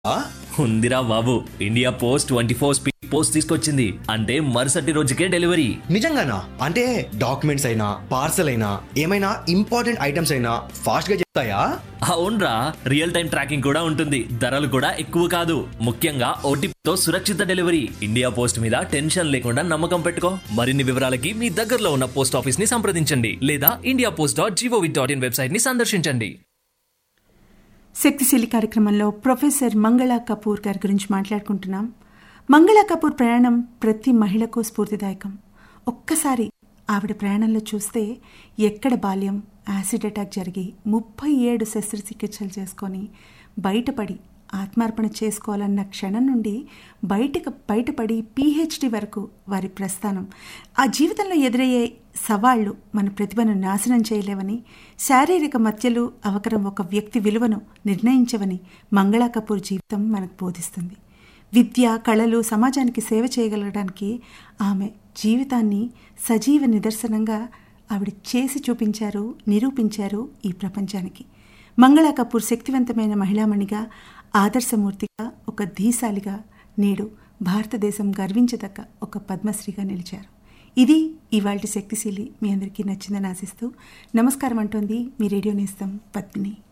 ఆ? ఉందిరా బాబు India post twenty four speed post తీసుకొచ్చింది అంటే మరుసటి రోజుకే డెలివరీ నిజంగానా అంటే డాక్యుమెంట్స్ అయినా పార్సల్ అయినా ఏమైనా ఇంపార్టెంట్ ఐటమ్స్ అయినా ఫాస్ట్ గా చెప్తాయా అవునరా రియల్ టైం ట్రాకింగ్ కూడా ఉంటుంది ధరలు కూడా ఎక్కువ కాదు ముఖ్యంగా ఓటీపీతో సురక్షిత డెలివరీ ఇండియా పోస్ట్ మీద టెన్షన్ లేకుండా నమ్మకం పెట్టుకో మరిన్ని వివరాలకి మీ దగ్గరలో ఉన్న పోస్ట్ ఆఫీస్ ని సంప్రదించండి లేదా India post dot GOV dot in website ని సందర్శించండి శక్తిశీలి కార్యక్రమంలో ప్రొఫెసర్ మంగళా కపూర్ గారి గురించి మాట్లాడుకుంటున్నాం మంగళా కపూర్ ప్రయాణం ప్రతి మహిళకు స్ఫూర్తిదాయకం ఒక్కసారి ఆవిడ ప్రయాణంలో చూస్తే ఎక్కడ బాల్యం యాసిడ్ అటాక్ జరిగి ముప్పై ఏడు శస్త్రచికిత్సలు చేసుకొని బయటపడి ఆత్మార్పణ చేసుకోవాలన్న క్షణం నుండి బయటకు బయటపడి పీహెచ్డీ వరకు వారి ప్రస్థానం ఆ జీవితంలో ఎదురయ్యే సవాళ్లు మన ప్రతిభను నాశనం చేయలేవని శారీరక మధ్యలు అవకరం ఒక వ్యక్తి విలువను నిర్ణయించవని మంగళా కపూర్ జీవితం మనకు బోధిస్తుంది విద్య కళలు సమాజానికి సేవ చేయగలగడానికి ఆమె జీవితాన్ని సజీవ నిదర్శనంగా ఆవిడ చేసి చూపించారు నిరూపించారు ఈ ప్రపంచానికి మంగళా కపూర్ శక్తివంతమైన మహిళామణిగా ఆదర్శమూర్తిగా ఒక ధీశాలిగా నేడు భారతదేశం గర్వించదగ్గ ఒక పద్మశ్రీగా నిలిచారు ఇది ఇవాల్టి శక్తిశీలి మీ అందరికీ నచ్చిందని ఆశిస్తూ నమస్కారం అంటోంది మీ రేడియో నేస్తం పద్మిని